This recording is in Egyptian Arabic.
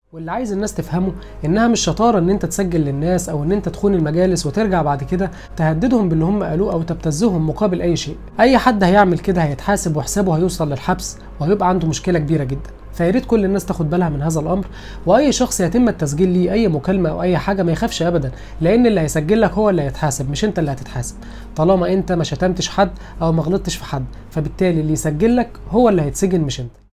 واللي عايز الناس تفهمه انها مش شطاره ان انت تسجل للناس او ان انت تخون المجالس وترجع بعد كده تهددهم باللي هم قالوه او تبتزهم مقابل اي شيء اي حد هيعمل كده هيتحاسب وحسابه هيوصل للحبس وهيبقى عنده مشكله كبيره جدا فيا ريت كل الناس تاخد بالها من هذا الامر واي شخص يتم التسجيل ليه اي مكالمه او اي حاجه ما يخافش ابدا لان اللي هيسجل لك هو اللي هيتحاسب مش انت اللي هتتحاسب طالما انت ما شتمتش حد او ما غلطتش في حد فبالتالي اللي يسجل لك هو اللي هيتسجن مش انت